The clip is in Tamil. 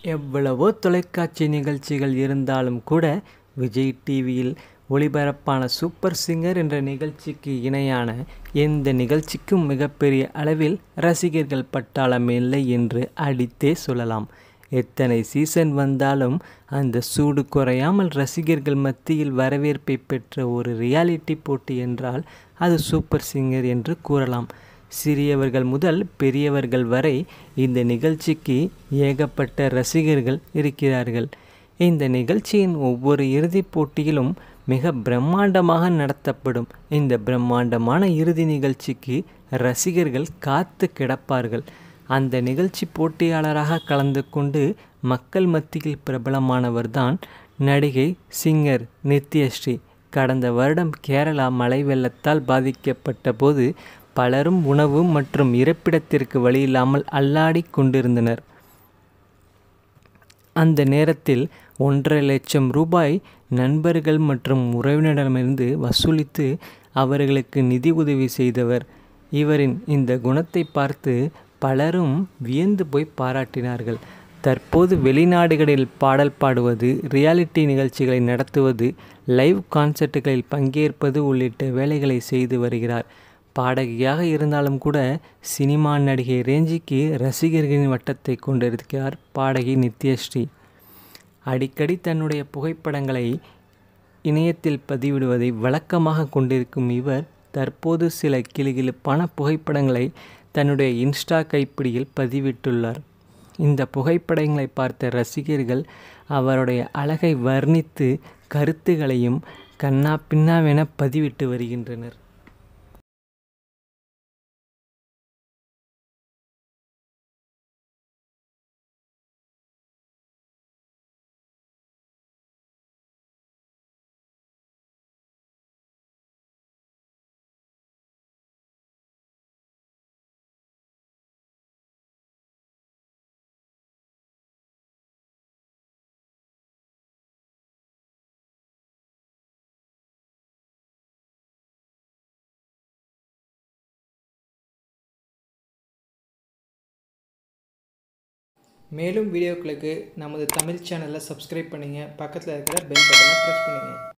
எவ்வளவோ தொலைக்காட்சி நிகழ்ச்சிகள் இருந்தாலும் கூட விஜய் டிவியில் ஒளிபரப்பான சூப்பர் சிங்கர் என்ற நிகழ்ச்சிக்கு இணையான எந்த நிகழ்ச்சிக்கும் மிகப்பெரிய அளவில் ரசிகர்கள் பட்டாளம் இல்லை என்று அடித்தே சொல்லலாம் எத்தனை சீசன் வந்தாலும் அந்த சூடு குறையாமல் ரசிகர்கள் மத்தியில் வரவேற்பை பெற்ற ஒரு ரியாலிட்டி போட்டி என்றால் அது சூப்பர் சிங்கர் என்று கூறலாம் சிறியவர்கள் முதல் பெரியவர்கள் வரை இந்த நிகழ்ச்சிக்கு ஏகப்பட்ட ரசிகர்கள் இருக்கிறார்கள் இந்த நிகழ்ச்சியின் ஒவ்வொரு இறுதிப் போட்டியிலும் மிக பிரம்மாண்டமாக நடத்தப்படும் இந்த பிரம்மாண்டமான இறுதி நிகழ்ச்சிக்கு ரசிகர்கள் காத்து கிடப்பார்கள் அந்த நிகழ்ச்சி போட்டியாளராக கலந்து கொண்டு மக்கள் மத்தியில் பிரபலமானவர்தான் நடிகை சிங்கர் நித்யஸ்ரீ கடந்த வருடம் கேரளா மழை வெள்ளத்தால் பாதிக்கப்பட்ட போது பலரும் உணவு மற்றும் இருப்பிடத்திற்கு வழியில்லாமல் அல்லாடி கொண்டிருந்தனர் அந்த நேரத்தில் ஒன்றரை லட்சம் ரூபாய் நண்பர்கள் மற்றும் உறவினரிடமிருந்து வசூலித்து அவர்களுக்கு நிதி உதவி செய்தவர் இவரின் இந்த குணத்தை பார்த்து பலரும் வியந்து போய் பாராட்டினார்கள் தற்போது வெளிநாடுகளில் பாடல் பாடுவது ரியாலிட்டி நிகழ்ச்சிகளை நடத்துவது லைவ் கான்சர்ட்டுகளில் பங்கேற்பது உள்ளிட்ட வேலைகளை செய்து வருகிறார் பாடகியாக இருந்தாலும் கூட சினிமா நடிகை ரேஞ்சிக்கு ரசிகர்களின் வட்டத்தை கொண்டிருக்கிறார் பாடகி நித்யஸ்ரீ அடிக்கடி தன்னுடைய புகைப்படங்களை இணையத்தில் பதிவிடுவதை வழக்கமாக கொண்டிருக்கும் இவர் தற்போது சில கிளுகிளுப்பான புகைப்படங்களை தன்னுடைய இன்ஸ்டா கைப்பிடியில் பதிவிட்டுள்ளார் இந்த புகைப்படங்களை பார்த்த ரசிகர்கள் அவருடைய அழகை வர்ணித்து கருத்துகளையும் கண்ணா பின்னாவென பதிவிட்டு வருகின்றனர் மேலும் வீடியோக்களுக்கு நமது தமிழ் சேனலை சப்ஸ்கிரைப் பண்ணுங்கள் பக்கத்தில் இருக்கிற பெல் பட்டனை ப்ரெஸ் பண்ணுங்கள்